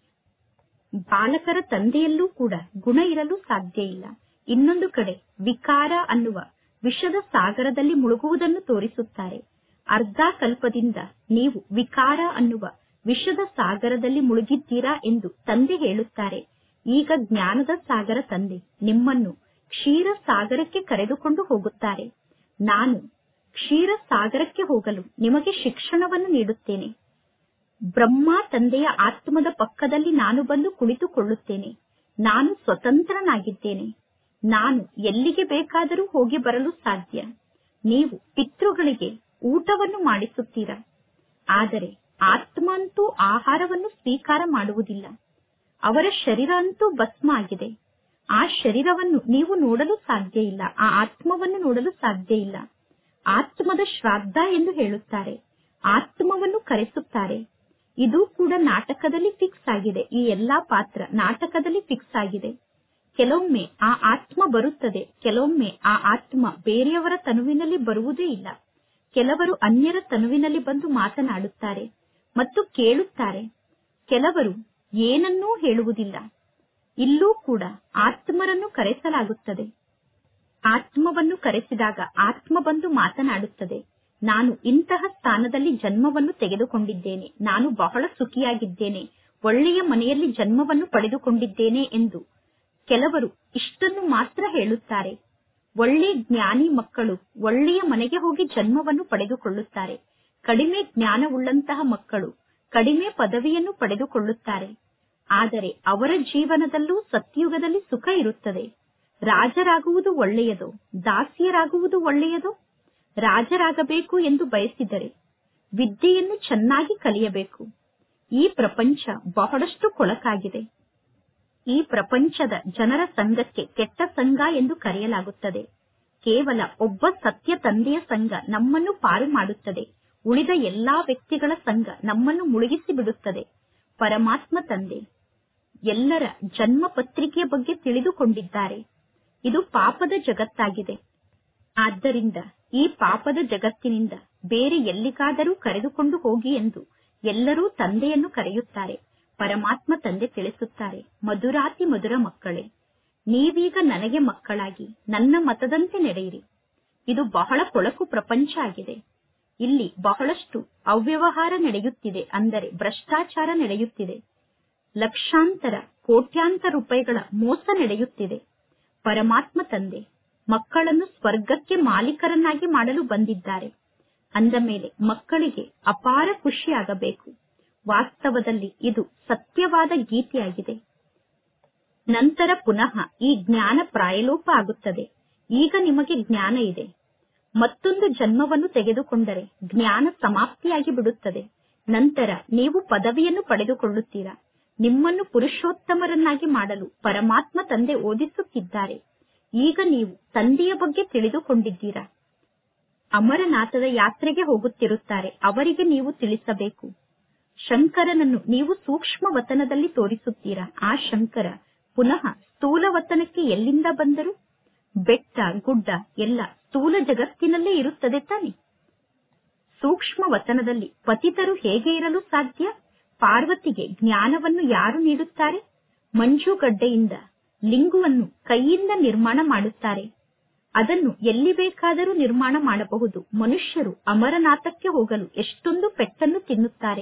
ಬಾಲಕರ ತಂದೆಯಲ್ಲೂ ಕೂಡ ಗುಣ ಇರಲು ಸಾಧ್ಯ ಇಲ್ಲ ಇನ್ನೊಂದು ಕಡೆ ವಿಕಾರ ಅನ್ನುವ ವಿಷದ ಸಾಗರದಲ್ಲಿ ಮುಳುಗುವುದನ್ನು ತೋರಿಸುತ್ತಾರೆ ಅರ್ಧ ಕಲ್ಪದಿಂದ ನೀವು ವಿಕಾರ ಅನ್ನುವ ವಿಷದ ಸಾಗರದಲ್ಲಿ ಮುಳುಗಿದ್ದೀರಾ ಎಂದು ತಂದೆ ಹೇಳುತ್ತಾರೆ ಈಗ ಜ್ಞಾನದ ಸಾಗರ ತಂದೆ ನಿಮ್ಮನ್ನು ಕ್ಷೀರ ಸಾಗರಕ್ಕೆ ಕರೆದುಕೊಂಡು ಹೋಗುತ್ತಾರೆ ನಾನು ಕ್ಷೀರ ಸಾಗರಕ್ಕೆ ಹೋಗಲು ನಿಮಗೆ ಶಿಕ್ಷಣವನ್ನು ನೀಡುತ್ತೇನೆ ಬ್ರಹ್ಮ ತಂದೆಯ ಆತ್ಮದ ಪಕ್ಕದಲ್ಲಿ ನಾನು ಬಂದು ಕುಳಿತುಕೊಳ್ಳುತ್ತೇನೆ ನಾನು ಸ್ವತಂತ್ರನಾಗಿದ್ದೇನೆ ನಾನು ಎಲ್ಲಿಗೆ ಬೇಕಾದರೂ ಹೋಗಿ ಬರಲು ಸಾಧ್ಯ ನೀವು ಪಿತೃಗಳಿಗೆ ಊಟವನ್ನು ಮಾಡಿಸುತ್ತೀರಾ ಆದರೆ ಆತ್ಮ ಅಂತೂ ಆಹಾರವನ್ನು ಸ್ವೀಕಾರ ಮಾಡುವುದಿಲ್ಲ ಅವರ ಶರೀರ ಅಂತೂ ಭಸ್ಮ ಆಗಿದೆ ಆ ಶರೀರವನ್ನು ನೀವು ನೋಡಲು ಸಾಧ್ಯ ಇಲ್ಲ ಆ ಆತ್ಮವನ್ನು ನೋಡಲು ಸಾಧ್ಯ ಇಲ್ಲ ಆತ್ಮದ ಶ್ರಾದ್ದ ಎಂದು ಹೇಳುತ್ತಾರೆ ಆತ್ಮವನ್ನು ಕರೆಸುತ್ತಾರೆ ಇದು ಕೂಡ ನಾಟಕದಲ್ಲಿ ಫಿಕ್ಸ್ ಆಗಿದೆ ಈ ಎಲ್ಲಾ ಪಾತ್ರ ನಾಟಕದಲ್ಲಿ ಫಿಕ್ಸ್ ಆಗಿದೆ ಕೆಲವೊಮ್ಮೆ ಆ ಆತ್ಮ ಬರುತ್ತದೆ ಕೆಲವೊಮ್ಮೆ ಆ ಆತ್ಮ ಬೇರೆಯವರ ತನುವಿನಲ್ಲಿ ಬರುವುದೇ ಇಲ್ಲ ಕೆಲವರು ಅನ್ಯರ ತನುವಿನಲ್ಲಿ ಬಂದು ಮಾತನಾಡುತ್ತಾರೆ ಮತ್ತು ಕೇಳುತ್ತಾರೆ ಕೆಲವರು ಏನನ್ನೂ ಹೇಳುವುದಿಲ್ಲ ಇಲ್ಲೂ ಕೂಡ ಆತ್ಮರನ್ನು ಕರೆಸಲಾಗುತ್ತದೆ ಆತ್ಮವನ್ನು ಕರೆಸಿದಾಗ ಆತ್ಮ ಬಂದು ಮಾತನಾಡುತ್ತದೆ ನಾನು ಇಂತಹ ಸ್ಥಾನದಲ್ಲಿ ಜನ್ಮವನ್ನು ತೆಗೆದುಕೊಂಡಿದ್ದೇನೆ ನಾನು ಬಹಳ ಸುಖಿಯಾಗಿದ್ದೇನೆ ಒಳ್ಳೆಯ ಮನೆಯಲ್ಲಿ ಜನ್ಮವನ್ನು ಪಡೆದುಕೊಂಡಿದ್ದೇನೆ ಎಂದು ಕೆಲವರು ಇಷ್ಟನ್ನು ಮಾತ್ರ ಹೇಳುತ್ತಾರೆ ಒಳ್ಳೆ ಜ್ಞಾನಿ ಮಕ್ಕಳು ಒಳ್ಳೆಯ ಮನೆಗೆ ಹೋಗಿ ಜನ್ಮವನ್ನು ಪಡೆದುಕೊಳ್ಳುತ್ತಾರೆ ಕಡಿಮೆ ಜ್ಞಾನವುಳ್ಳಂತಹ ಮಕ್ಕಳು ಕಡಿಮೆ ಪದವಿಯನ್ನು ಪಡೆದುಕೊಳ್ಳುತ್ತಾರೆ ಆದರೆ ಅವರ ಜೀವನದಲ್ಲೂ ಸತ್ಯುಗದಲ್ಲಿ ಸುಖ ಇರುತ್ತದೆ ರಾಜರಾಗುವುದು ಒಳ್ಳೆಯದೋ ದಾಸಿಯರಾಗುವುದು ಒಳ್ಳೆಯದೋ ರಾಜರಾಗಬೇಕು ಎಂದು ಬಯಸಿದರೆ ವಿದ್ಯೆಯನ್ನು ಚೆನ್ನಾಗಿ ಕಲಿಯಬೇಕು ಈ ಪ್ರಪಂಚ ಬಹಳಷ್ಟು ಕೊಳಕಾಗಿದೆ ಈ ಪ್ರಪಂಚದ ಜನರ ಸಂಘಕ್ಕೆ ಕೆಟ್ಟ ಸಂಘ ಎಂದು ಕರೆಯಲಾಗುತ್ತದೆ ಕೇವಲ ಒಬ್ಬ ಸತ್ಯ ತಂದೆಯ ಸಂಘ ನಮ್ಮನ್ನು ಪಾರು ಮಾಡುತ್ತದೆ ಉಳಿದ ಎಲ್ಲಾ ವ್ಯಕ್ತಿಗಳ ಸಂಘ ನಮ್ಮನ್ನು ಮುಳುಗಿಸಿ ಬಿಡುತ್ತದೆ ಪರಮಾತ್ಮ ತಂದೆ ಎಲ್ಲರ ಜನ್ಮ ಪತ್ರಿಕೆಯ ಬಗ್ಗೆ ತಿಳಿದುಕೊಂಡಿದ್ದಾರೆ ಇದು ಪಾಪದ ಜಗತ್ತಾಗಿದೆ ಆದ್ದರಿಂದ ಈ ಪಾಪದ ಜಗತ್ತಿನಿಂದ ಬೇರೆ ಎಲ್ಲಿಗಾದರೂ ಕರೆದುಕೊಂಡು ಹೋಗಿ ಎಂದು ಎಲ್ಲರೂ ತಂದೆಯನ್ನು ಕರೆಯುತ್ತಾರೆ ಪರಮಾತ್ಮ ತಂದೆ ತಿಳಿಸುತ್ತಾರೆ ಮಧುರಾತಿ ಮಧುರ ಮಕ್ಕಳೇ ನೀವೀಗ ನನಗೆ ಮಕ್ಕಳಾಗಿ ನನ್ನ ಮತದಂತೆ ನಡೆಯಿರಿ ಇದು ಬಹಳ ಕೊಳಕು ಪ್ರಪಂಚ ಆಗಿದೆ ಇಲ್ಲಿ ಬಹಳಷ್ಟು ಅವ್ಯವಹಾರ ನಡೆಯುತ್ತಿದೆ ಅಂದರೆ ಭ್ರಷ್ಟಾಚಾರ ನಡೆಯುತ್ತಿದೆ ಲಕ್ಷಾಂತರ ಕೋಟ್ಯಾಂತರ ರೂಪಾಯಿಗಳ ಮೋಸ ನಡೆಯುತ್ತಿದೆ ಪರಮಾತ್ಮ ತಂದೆ ಮಕ್ಕಳನ್ನು ಸ್ವರ್ಗಕ್ಕೆ ಮಾಲೀಕರನ್ನಾಗಿ ಮಾಡಲು ಬಂದಿದ್ದಾರೆ ಅಂದ ಮೇಲೆ ಮಕ್ಕಳಿಗೆ ಅಪಾರ ಖುಷಿಯಾಗಬೇಕು ವಾಸ್ತವದಲ್ಲಿ ಇದು ಸತ್ಯವಾದ ಗೀತೆಯಾಗಿದೆ ನಂತರ ಪುನಃ ಈ ಜ್ಞಾನ ಪ್ರಾಯಲೋಪ ಆಗುತ್ತದೆ ಈಗ ನಿಮಗೆ ಜ್ಞಾನ ಇದೆ ಮತ್ತೊಂದು ಜನ್ಮವನ್ನು ತೆಗೆದುಕೊಂಡರೆ ಜ್ಞಾನ ಸಮಾಪ್ತಿಯಾಗಿ ಬಿಡುತ್ತದೆ ನಂತರ ನೀವು ಪದವಿಯನ್ನು ಪಡೆದುಕೊಳ್ಳುತ್ತೀರಾ ನಿಮ್ಮನ್ನು ಪುರುಷೋತ್ತಮರನ್ನಾಗಿ ಮಾಡಲು ಪರಮಾತ್ಮ ತಂದೆ ಓದಿಸುತ್ತಿದ್ದಾರೆ ಈಗ ನೀವು ತಂದೆಯ ಬಗ್ಗೆ ತಿಳಿದುಕೊಂಡಿದ್ದೀರಾ ಅಮರನಾಥದ ಯಾತ್ರೆಗೆ ಹೋಗುತ್ತಿರುತ್ತಾರೆ ಅವರಿಗೆ ನೀವು ತಿಳಿಸಬೇಕು ಶಂಕರನನ್ನು ನೀವು ಸೂಕ್ಷ್ಮ ವತನದಲ್ಲಿ ತೋರಿಸುತ್ತೀರಾ ಆ ಶಂಕರ ಪುನಃ ಸ್ಥೂಲ ವತನಕ್ಕೆ ಎಲ್ಲಿಂದ ಬಂದರು ಬೆಟ್ಟ ಗುಡ್ಡ ಎಲ್ಲ ಸ್ಥೂಲ ಜಗತ್ತಿನಲ್ಲೇ ಇರುತ್ತದೆ ತಾನೆ ಸೂಕ್ಷ್ಮ ವತನದಲ್ಲಿ ಪತಿತರು ಹೇಗೆ ಇರಲು ಸಾಧ್ಯ ಪಾರ್ವತಿಗೆ ಜ್ಞಾನವನ್ನು ಯಾರು ನೀಡುತ್ತಾರೆ ಮಂಜುಗಡ್ಡೆಯಿಂದ ಲಿಂಗುವನ್ನು ಕೈಯಿಂದ ನಿರ್ಮಾಣ ಮಾಡುತ್ತಾರೆ ಅದನ್ನು ಎಲ್ಲಿ ಬೇಕಾದರೂ ನಿರ್ಮಾಣ ಮಾಡಬಹುದು ಮನುಷ್ಯರು ಅಮರನಾಥಕ್ಕೆ ಹೋಗಲು ಎಷ್ಟೊಂದು ಪೆಟ್ಟನ್ನು ತಿನ್ನುತ್ತಾರೆ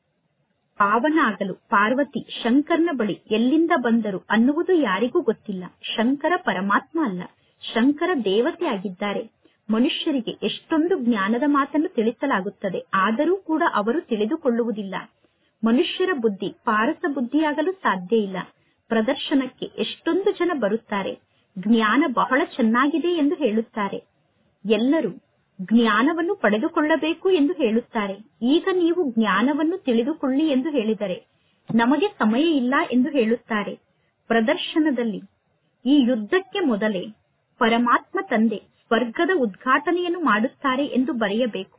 ಪಾವನ ಆಗಲು ಪಾರ್ವತಿ ಶಂಕರನ ಬಳಿ ಎಲ್ಲಿಂದ ಬಂದರು ಅನ್ನುವುದು ಯಾರಿಗೂ ಗೊತ್ತಿಲ್ಲ ಶಂಕರ ಪರಮಾತ್ಮ ಅಲ್ಲ ಶಂಕರ ದೇವತೆ ಆಗಿದ್ದಾರೆ ಮನುಷ್ಯರಿಗೆ ಎಷ್ಟೊಂದು ಜ್ಞಾನದ ಮಾತನ್ನು ತಿಳಿಸಲಾಗುತ್ತದೆ ಆದರೂ ಕೂಡ ಅವರು ತಿಳಿದುಕೊಳ್ಳುವುದಿಲ್ಲ ಮನುಷ್ಯರ ಬುದ್ಧಿ ಪಾರಸ ಬುದ್ಧಿಯಾಗಲು ಸಾಧ್ಯ ಇಲ್ಲ ಪ್ರದರ್ಶನಕ್ಕೆ ಎಷ್ಟೊಂದು ಜನ ಬರುತ್ತಾರೆ ಜ್ಞಾನ ಬಹಳ ಚೆನ್ನಾಗಿದೆ ಎಂದು ಹೇಳುತ್ತಾರೆ ಎಲ್ಲರೂ ಜ್ಞಾನವನ್ನು ಪಡೆದುಕೊಳ್ಳಬೇಕು ಎಂದು ಹೇಳುತ್ತಾರೆ ಈಗ ನೀವು ಜ್ಞಾನವನ್ನು ತಿಳಿದುಕೊಳ್ಳಿ ಎಂದು ಹೇಳಿದರೆ ನಮಗೆ ಸಮಯ ಇಲ್ಲ ಎಂದು ಹೇಳುತ್ತಾರೆ ಪ್ರದರ್ಶನದಲ್ಲಿ ಈ ಯುದ್ಧಕ್ಕೆ ಮೊದಲೇ ಪರಮಾತ್ಮ ತಂದೆ ಸ್ವರ್ಗದ ಉದ್ಘಾಟನೆಯನ್ನು ಮಾಡುತ್ತಾರೆ ಎಂದು ಬರೆಯಬೇಕು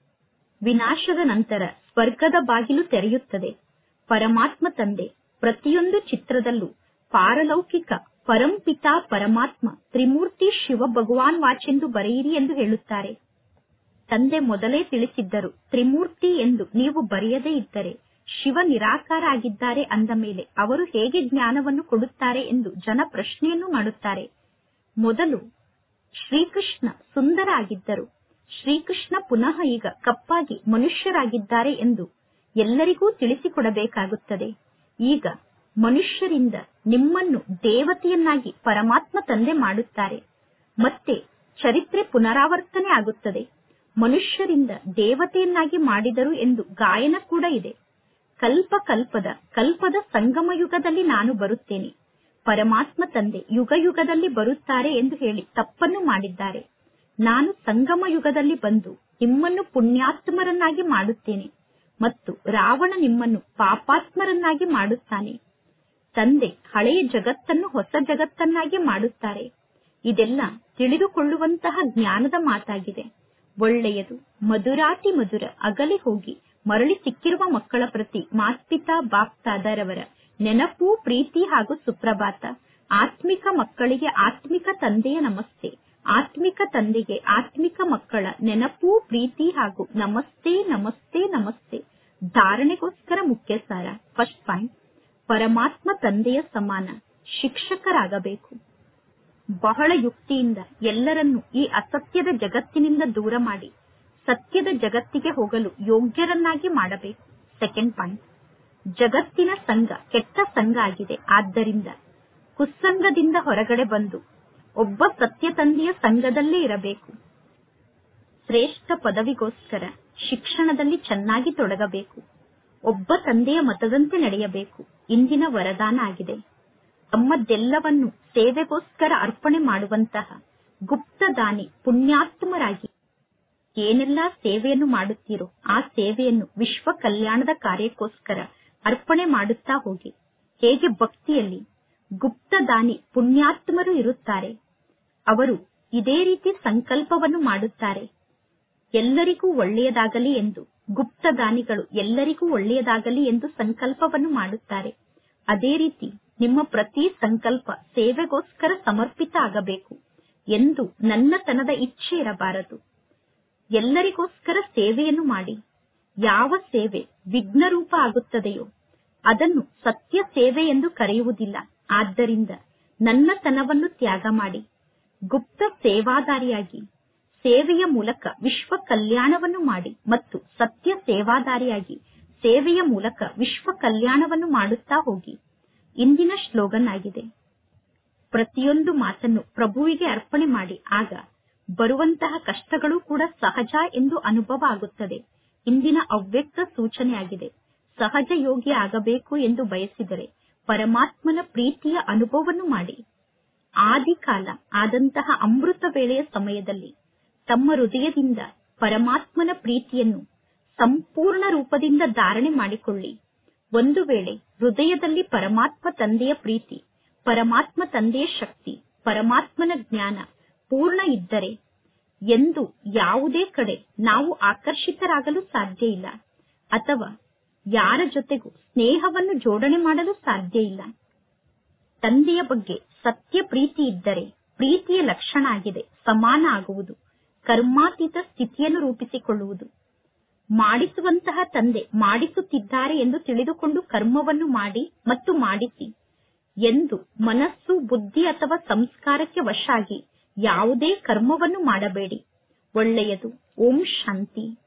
ವಿನಾಶದ ನಂತರ ಸ್ವರ್ಗದ ಬಾಗಿಲು ತೆರೆಯುತ್ತದೆ ಪರಮಾತ್ಮ ತಂದೆ ಪ್ರತಿಯೊಂದು ಚಿತ್ರದಲ್ಲೂ ಪಾರಲೌಕಿಕ ಪರಂಪಿತಾ ಪರಮಾತ್ಮ ತ್ರಿಮೂರ್ತಿ ಶಿವ ಭಗವಾನ್ ವಾಚೆಂದು ಬರೆಯಿರಿ ಎಂದು ಹೇಳುತ್ತಾರೆ ತಂದೆ ಮೊದಲೇ ತಿಳಿಸಿದ್ದರು ತ್ರಿಮೂರ್ತಿ ಎಂದು ನೀವು ಬರೆಯದೇ ಇದ್ದರೆ ಶಿವ ನಿರಾಕಾರ ಆಗಿದ್ದಾರೆ ಅಂದ ಮೇಲೆ ಅವರು ಹೇಗೆ ಜ್ಞಾನವನ್ನು ಕೊಡುತ್ತಾರೆ ಎಂದು ಜನ ಪ್ರಶ್ನೆಯನ್ನು ಮಾಡುತ್ತಾರೆ ಮೊದಲು ಶ್ರೀಕೃಷ್ಣ ಸುಂದರ ಆಗಿದ್ದರು ಶ್ರೀಕೃಷ್ಣ ಪುನಃ ಈಗ ಕಪ್ಪಾಗಿ ಮನುಷ್ಯರಾಗಿದ್ದಾರೆ ಎಂದು ಎಲ್ಲರಿಗೂ ತಿಳಿಸಿಕೊಡಬೇಕಾಗುತ್ತದೆ ಈಗ ಮನುಷ್ಯರಿಂದ ನಿಮ್ಮನ್ನು ದೇವತೆಯನ್ನಾಗಿ ಪರಮಾತ್ಮ ತಂದೆ ಮಾಡುತ್ತಾರೆ ಮತ್ತೆ ಚರಿತ್ರೆ ಪುನರಾವರ್ತನೆ ಆಗುತ್ತದೆ ಮನುಷ್ಯರಿಂದ ದೇವತೆಯನ್ನಾಗಿ ಮಾಡಿದರು ಎಂದು ಗಾಯನ ಕೂಡ ಇದೆ ಕಲ್ಪ ಕಲ್ಪದ ಕಲ್ಪದ ಸಂಗಮ ಯುಗದಲ್ಲಿ ನಾನು ಬರುತ್ತೇನೆ ಪರಮಾತ್ಮ ತಂದೆ ಯುಗ ಯುಗದಲ್ಲಿ ಬರುತ್ತಾರೆ ಎಂದು ಹೇಳಿ ತಪ್ಪನ್ನು ಮಾಡಿದ್ದಾರೆ ನಾನು ಸಂಗಮ ಯುಗದಲ್ಲಿ ಬಂದು ನಿಮ್ಮನ್ನು ಪುಣ್ಯಾತ್ಮರನ್ನಾಗಿ ಮಾಡುತ್ತೇನೆ ಮತ್ತು ರಾವಣ ನಿಮ್ಮನ್ನು ಪಾಪಾತ್ಮರನ್ನಾಗಿ ಮಾಡುತ್ತಾನೆ ತಂದೆ ಹಳೆಯ ಜಗತ್ತನ್ನು ಹೊಸ ಜಗತ್ತನ್ನಾಗಿ ಮಾಡುತ್ತಾರೆ ಇದೆಲ್ಲ ತಿಳಿದುಕೊಳ್ಳುವಂತಹ ಜ್ಞಾನದ ಮಾತಾಗಿದೆ ಒಳ್ಳೆಯದು ಮಧುರಾತಿ ಮಧುರ ಅಗಲಿ ಹೋಗಿ ಮರಳಿ ಸಿಕ್ಕಿರುವ ಮಕ್ಕಳ ಪ್ರತಿ ಮಾಸ್ಪಿತಾ ಬಾಪ್ತಾದರವರ ನೆನಪು ಪ್ರೀತಿ ಹಾಗೂ ಸುಪ್ರಭಾತ ಆತ್ಮಿಕ ಮಕ್ಕಳಿಗೆ ಆತ್ಮಿಕ ತಂದೆಯ ನಮಸ್ತೆ ಆತ್ಮಿಕ ತಂದೆಗೆ ಆತ್ಮಿಕ ಮಕ್ಕಳ ನೆನಪು ಪ್ರೀತಿ ಹಾಗೂ ನಮಸ್ತೆ ನಮಸ್ತೆ ನಮಸ್ತೆ ಧಾರಣೆಗೋಸ್ಕರ ಮುಖ್ಯ ಸಾರ ಫಸ್ಟ್ ಪಾಯಿಂಟ್ ಪರಮಾತ್ಮ ತಂದೆಯ ಸಮಾನ ಶಿಕ್ಷಕರಾಗಬೇಕು ಬಹಳ ಯುಕ್ತಿಯಿಂದ ಎಲ್ಲರನ್ನೂ ಈ ಅಸತ್ಯದ ಜಗತ್ತಿನಿಂದ ದೂರ ಮಾಡಿ ಸತ್ಯದ ಜಗತ್ತಿಗೆ ಹೋಗಲು ಯೋಗ್ಯರನ್ನಾಗಿ ಮಾಡಬೇಕು ಸೆಕೆಂಡ್ ಪಾಯಿಂಟ್ ಜಗತ್ತಿನ ಸಂಘ ಕೆಟ್ಟ ಸಂಘ ಆಗಿದೆ ಆದ್ದರಿಂದ ಕುಸ್ಸಂಗದಿಂದ ಹೊರಗಡೆ ಬಂದು ಒಬ್ಬ ಸತ್ಯ ತಂದೆಯ ಸಂಘದಲ್ಲೇ ಇರಬೇಕು ಶ್ರೇಷ್ಠ ಪದವಿಗೋಸ್ಕರ ಶಿಕ್ಷಣದಲ್ಲಿ ಚೆನ್ನಾಗಿ ತೊಡಗಬೇಕು ಒಬ್ಬ ತಂದೆಯ ಮತದಂತೆ ನಡೆಯಬೇಕು ಇಂದಿನ ವರದಾನ ಆಗಿದೆ ತಮ್ಮದೆಲ್ಲವನ್ನು ಸೇವೆಗೋಸ್ಕರ ಅರ್ಪಣೆ ಮಾಡುವಂತಹ ಗುಪ್ತದಾನಿ ಪುಣ್ಯಾತ್ಮರಾಗಿ ಏನೆಲ್ಲಾ ಸೇವೆಯನ್ನು ಮಾಡುತ್ತೀರೋ ಆ ಸೇವೆಯನ್ನು ವಿಶ್ವ ಕಲ್ಯಾಣದ ಕಾರ್ಯಕ್ಕೋಸ್ಕರ ಅರ್ಪಣೆ ಮಾಡುತ್ತಾ ಹೋಗಿ ಹೇಗೆ ಭಕ್ತಿಯಲ್ಲಿ ಗುಪ್ತದಾನಿ ಪುಣ್ಯಾತ್ಮರು ಇರುತ್ತಾರೆ ಅವರು ಇದೇ ರೀತಿ ಸಂಕಲ್ಪವನ್ನು ಮಾಡುತ್ತಾರೆ ಎಲ್ಲರಿಗೂ ಒಳ್ಳೆಯದಾಗಲಿ ಎಂದು ಗುಪ್ತದಾನಿಗಳು ಎಲ್ಲರಿಗೂ ಒಳ್ಳೆಯದಾಗಲಿ ಎಂದು ಸಂಕಲ್ಪವನ್ನು ಮಾಡುತ್ತಾರೆ ಅದೇ ರೀತಿ ನಿಮ್ಮ ಪ್ರತಿ ಸಂಕಲ್ಪ ಸೇವೆಗೋಸ್ಕರ ಸಮರ್ಪಿತ ಆಗಬೇಕು ಎಂದು ನನ್ನತನದ ಇಚ್ಛೆ ಇರಬಾರದು ಎಲ್ಲರಿಗೋಸ್ಕರ ಸೇವೆಯನ್ನು ಮಾಡಿ ಯಾವ ಸೇವೆ ವಿಘ್ನರೂಪ ಆಗುತ್ತದೆಯೋ ಅದನ್ನು ಸತ್ಯ ಸೇವೆ ಎಂದು ಕರೆಯುವುದಿಲ್ಲ ಆದ್ದರಿಂದ ನನ್ನತನವನ್ನು ತ್ಯಾಗ ಮಾಡಿ ಗುಪ್ತ ಸೇವಾದಾರಿಯಾಗಿ ಸೇವೆಯ ಮೂಲಕ ವಿಶ್ವ ಕಲ್ಯಾಣವನ್ನು ಮಾಡಿ ಮತ್ತು ಸತ್ಯ ಸೇವಾದಾರಿಯಾಗಿ ಸೇವೆಯ ಮೂಲಕ ವಿಶ್ವ ಕಲ್ಯಾಣವನ್ನು ಮಾಡುತ್ತಾ ಹೋಗಿ ಇಂದಿನ ಶ್ಲೋಗನ್ ಆಗಿದೆ ಪ್ರತಿಯೊಂದು ಮಾತನ್ನು ಪ್ರಭುವಿಗೆ ಅರ್ಪಣೆ ಮಾಡಿ ಆಗ ಬರುವಂತಹ ಕಷ್ಟಗಳು ಕೂಡ ಸಹಜ ಎಂದು ಅನುಭವ ಆಗುತ್ತದೆ ಇಂದಿನ ಅವ್ಯಕ್ತ ಸೂಚನೆಯಾಗಿದೆ ಸಹಜ ಯೋಗಿ ಆಗಬೇಕು ಎಂದು ಬಯಸಿದರೆ ಪರಮಾತ್ಮನ ಪ್ರೀತಿಯ ಅನುಭವವನ್ನು ಮಾಡಿ ಆದಿಕಾಲ ಆದಂತಹ ಅಮೃತ ವೇಳೆಯ ಸಮಯದಲ್ಲಿ ತಮ್ಮ ಹೃದಯದಿಂದ ಪರಮಾತ್ಮನ ಪ್ರೀತಿಯನ್ನು ಸಂಪೂರ್ಣ ರೂಪದಿಂದ ಧಾರಣೆ ಮಾಡಿಕೊಳ್ಳಿ ಒಂದು ವೇಳೆ ಹೃದಯದಲ್ಲಿ ಪರಮಾತ್ಮ ತಂದೆಯ ಪ್ರೀತಿ ಪರಮಾತ್ಮ ತಂದೆಯ ಶಕ್ತಿ ಪರಮಾತ್ಮನ ಜ್ಞಾನ ಪೂರ್ಣ ಇದ್ದರೆ ಎಂದು ಯಾವುದೇ ಕಡೆ ನಾವು ಆಕರ್ಷಿತರಾಗಲು ಸಾಧ್ಯ ಇಲ್ಲ ಅಥವಾ ಯಾರ ಜೊತೆಗೂ ಸ್ನೇಹವನ್ನು ಜೋಡಣೆ ಮಾಡಲು ಸಾಧ್ಯ ಇಲ್ಲ ತಂದೆಯ ಬಗ್ಗೆ ಸತ್ಯ ಪ್ರೀತಿ ಇದ್ದರೆ ಪ್ರೀತಿಯ ಲಕ್ಷಣ ಆಗಿದೆ ಸಮಾನ ಆಗುವುದು ಕರ್ಮಾತೀತ ಸ್ಥಿತಿಯನ್ನು ರೂಪಿಸಿಕೊಳ್ಳುವುದು ಮಾಡಿಸುವಂತಹ ತಂದೆ ಮಾಡಿಸುತ್ತಿದ್ದಾರೆ ಎಂದು ತಿಳಿದುಕೊಂಡು ಕರ್ಮವನ್ನು ಮಾಡಿ ಮತ್ತು ಮಾಡಿಸಿ ಎಂದು ಮನಸ್ಸು ಬುದ್ಧಿ ಅಥವಾ ಸಂಸ್ಕಾರಕ್ಕೆ ವಶ ಆಗಿ ಯಾವುದೇ ಕರ್ಮವನ್ನು ಮಾಡಬೇಡಿ ಒಳ್ಳೆಯದು ಓಂ ಶಾಂತಿ